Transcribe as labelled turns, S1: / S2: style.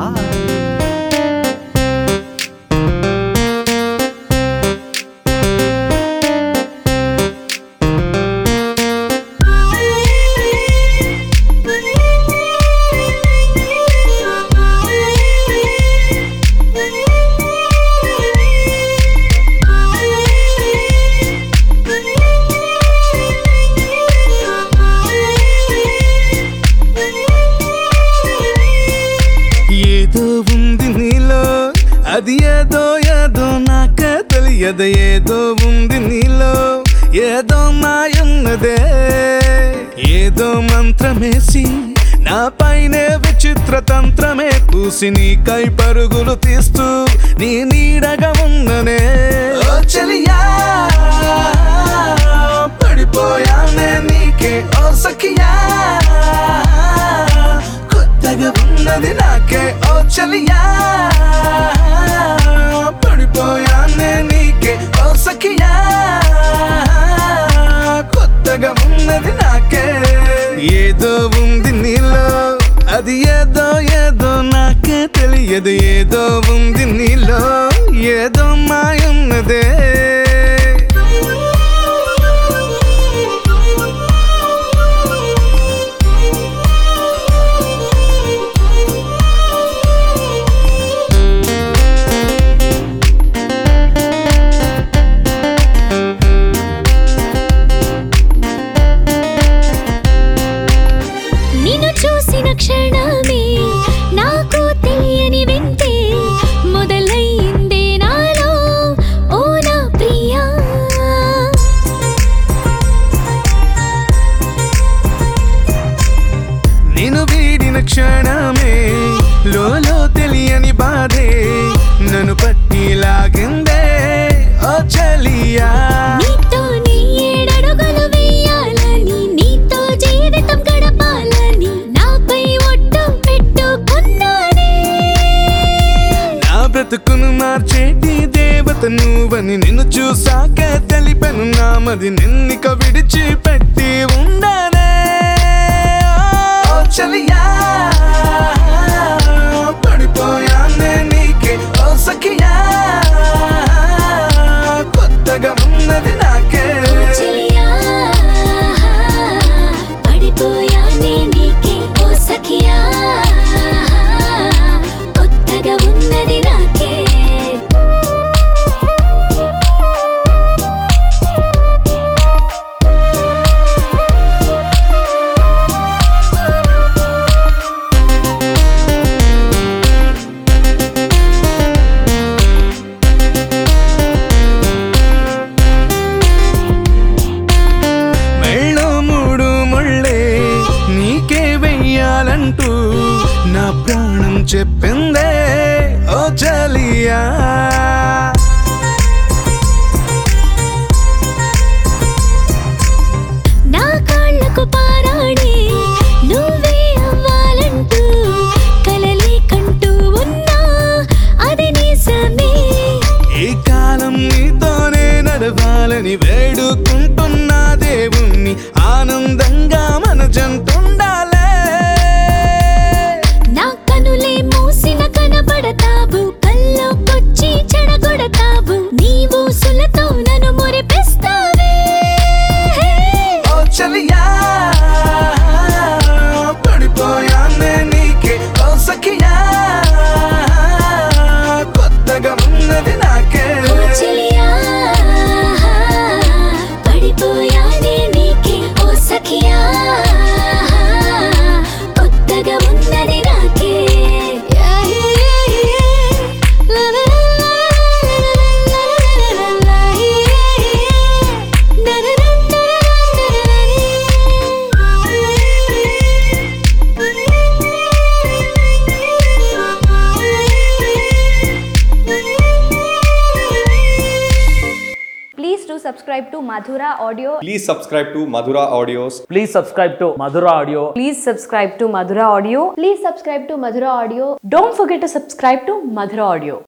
S1: ఏదో ఉంది నీలో అది ఏదో ఏదో నాకే తెలియదు ఏదో ఉంది నీలో ఏదో మాయున్నదే ఏదో మంత్రమేసి నా పైనే విచిత్ర తంత్రమే పూసి నీకై పరుగులు తీస్తూ నీ నీడగా ఉన్ననే ఓ చెలియా పడిపోయానే నీకే ఓ సఖియా కొత్తగా ఉన్నది నాకే ఓ చలియా పడిపోయానే నీకే ఓ సఖియా కొత్తగా ఉన్నది నాకే ఏదో ఉంది నీలో అది ఏదో ఏదో నాకే తెలియదు ఏదో ఉంది నీలో ఏదో మాయున్నదే
S2: నిన్ను చూసిన క్షణమే నాకు తెలియని వింటే మొదలైందే నాలో ఓ నా ప్రియా
S1: నేను వీడిన క్షణమే లోలో తెలియని బాధే నన్ను పట్టి లాగిందే ఓ చలియా
S2: నీతో నీ ఏడడుగులు వెయ్యాలని నీతో జీవితం గడపాలని నాపై ఒట్టు పెట్టుకున్నానే
S1: నా బ్రతుకును మార్చేటి దేవత నువ్వని నిన్ను చూసాక తెలిపెను నామది నిన్నిక విడిచిపెట్టి ఉండనే ఓ చలియా పడిపోయానే నీకే ఓ సఖియా కొత్తగా ఉన్నది నాకే
S2: చెలియా పడిపోయానే నీకే ఓ సఖియా కొత్తగా ఉన్నది నాకే
S1: మెళ్ళో మూడు ముళ్ళే నీకే వెయ్యాలంటూ నా ప్రాణం చెప్పిందే ఓ చలియా
S2: నా కాళ్ళకు పారాడే నువ్వే అవ్వాలంటూ కలలే కంటూ ఉన్నా అది నిజమే
S1: ఈ కాలం నీతోనే నడవాలని వేడుకుంటున్నా దేవుణ్ణి ఆనందంగా మన జంటుండాలే
S2: నా కనులే మూసిన కనబడతావు కల్లోకొచ్చి చెడగొడతావు నీవు సులతో నన్ను మురిపిస్తావే
S1: ఓ చలియా పడిపోయానే నీకే ఓ సఖియా కొత్తగా ఉన్నది నాకే
S2: ఓ చెలియా పడిపోయానే నీకే ఓ సఖియా కొత్తగా ఉన్నది నాకే
S3: Please do subscribe to Madhura Audio.
S4: Please subscribe to Madhura Audios.
S5: Please subscribe to Madhura Audio.
S3: Please subscribe to Madhura Audio. Please subscribe to Madhura Audio. Don't forget to subscribe to Madhura Audio.